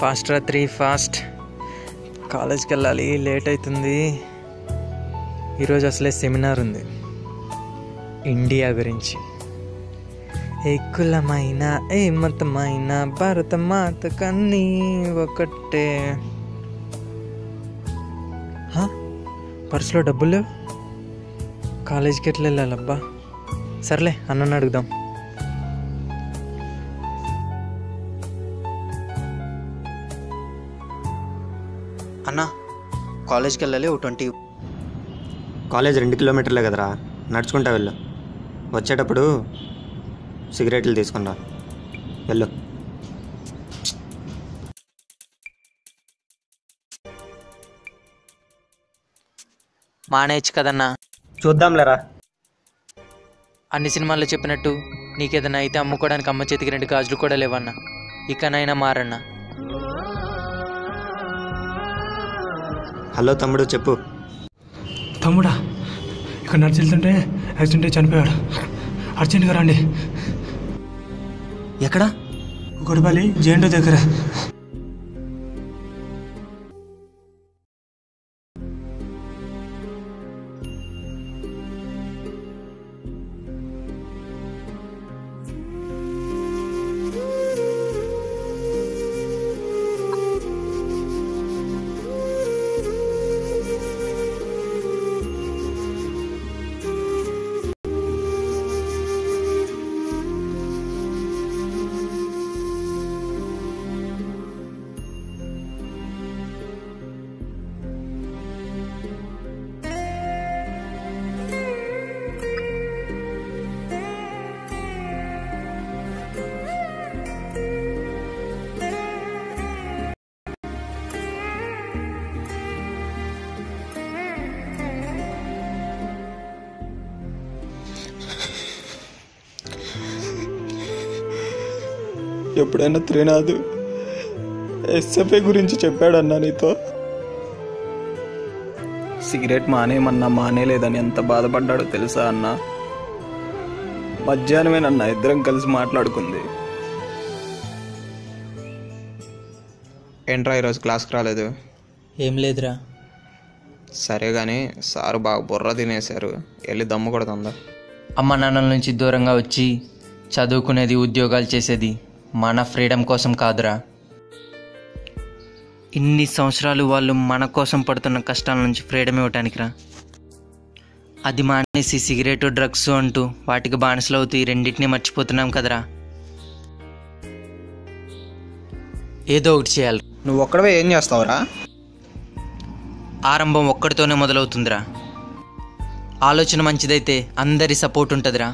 Fast రా three fast కాలేజ్కి వెళ్ళాలి లేట్ అవుతుంది ఈరోజు అసలే సెమినార్ ఉంది ఇండియా గురించి ఏ కులమైన ఏ మతమైన భారత మాత కన్నీ ఒకటే హా? పర్సులో డబ్బులు లేవు కాలేజీకి ఎట్లా వెళ్ళాలబ్బా సర్లే అన్నని అడుగుదాం అన్నా కాలేజ్కి వెళ్ళాలి ఓ ట్వంటీ కాలేజ్ రెండు కిలోమీటర్లే కదరా నడుచుకుంటా వెళ్ళు వచ్చేటప్పుడు సిగరెట్లు తీసుకున్నా వెళ్ళు మానేయచ్చు కదన్నా చూద్దాంలేరా అన్ని సినిమాల్లో చెప్పినట్టు నీకేదైనా అయితే అమ్ముకోవడానికి అమ్మ చేతికి రెండు గాజులు కూడా లేవన్నా ఇకనైనా మారన్నా హలో తమ్ముడు చెప్పు తమ్ముడా ఇక్కడ నడిచి వెళ్తుంటే యాక్సిడెంట్ అయి చనిపోయాడు అర్జెంట్గా రండి ఎక్కడా గొడవలి జేండో దగ్గర ఎప్పుడైనా త్రినాథ్ ఎస్ఎఫ్ఐ గురించి చెప్పాడన్నా నీతో సిగరెట్ మానేయమన్నా మానేలేదని ఎంత బాధపడ్డాడో తెలుసా అన్న మధ్యాహ్నమే నన్న ఇద్దరం కలిసి మాట్లాడుకుంది ఏంట్రా ఈరోజు క్లాస్కి రాలేదు ఏం లేదురా సరే కానీ సారు బాగా బుర్ర తినేశారు వెళ్ళి దమ్ము కొడుతుందా అమ్మ నాన్నల నుంచి దూరంగా వచ్చి చదువుకునేది ఉద్యోగాలు చేసేది మన ఫ్రీడమ్ కోసం కాదురా ఇన్ని సంవత్సరాలు వాళ్ళు మన కోసం పడుతున్న కష్టాల నుంచి ఫ్రీడమ్ ఇవ్వటానికి రా అది మానేసి సిగరెట్ డ్రగ్స్ అంటూ వాటికి బానిసలు అవుతూ ఈ రెండింటినీ మర్చిపోతున్నాం కదరా ఏదో ఒకటి చేయాలి నువ్వు ఒక్కడవే ఏం చేస్తావురా ఆరంభం ఒక్కడితోనే మొదలవుతుందిరా ఆలోచన మంచిదైతే అందరి సపోర్ట్ ఉంటుందిరా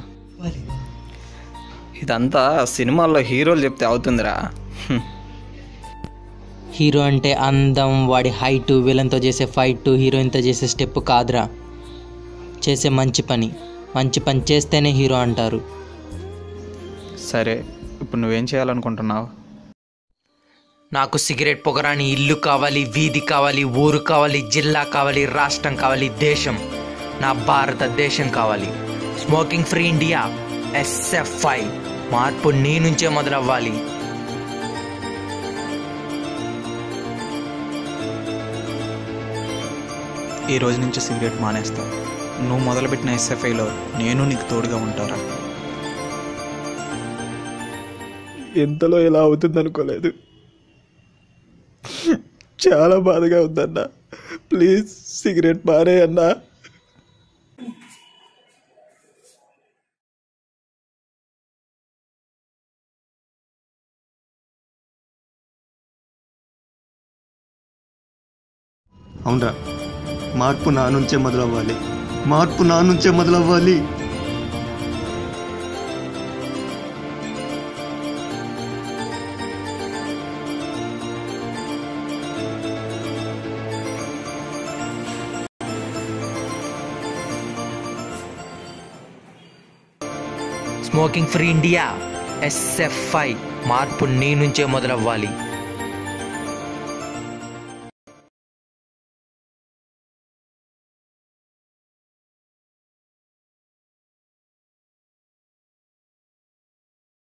ఇదంతా సినిమాల్లో హీరోలు చెప్తే అవుతుందిరా హ్మ్. హీరో అంటే అందం వాడి హైట్ విలన్తో చేసే ఫైట్ హీరోయిన్తో చేసే స్టెప్ కాదురా చేసే మంచి పని మంచి పని చేస్తేనే హీరో అంటారు సరే ఇప్పుడు నువ్వేం చేయాలనుకుంటున్నావు నాకు సిగరెట్ పొగరాని ఇల్లు కావాలి వీధి కావాలి ఊరు కావాలి జిల్లా కావాలి రాష్ట్రం కావాలి దేశం నా భారతదేశం కావాలి స్మోకింగ్ ఫ్రీ ఇండియా ఎస్ఎఫ్ఐ మార్పు నీ నుంచే మొదలవ్వాలి ఈ రోజు నుంచి సిగరెట్ మానేస్తా నువ్వు మొదలుపెట్టిన ఎస్ఎఫ్ఐలో నేను నీకు తోడుగా ఉంటారా ఎంతలో ఇలా అవుతుంది అనుకోలేదు చాలా బాధగా ఉందన్న ప్లీజ్ సిగరెట్ మారే అన్నా అవునరా మార్పు నా నుంచే మొదలవ్వాలి మార్పు నా నుంచే మొదలవ్వాలి స్మోకింగ్ ఫ్రీ ఇండియా ఎస్ఎఫ్ఐ మార్పు నీ నుంచే మొదలవ్వాలి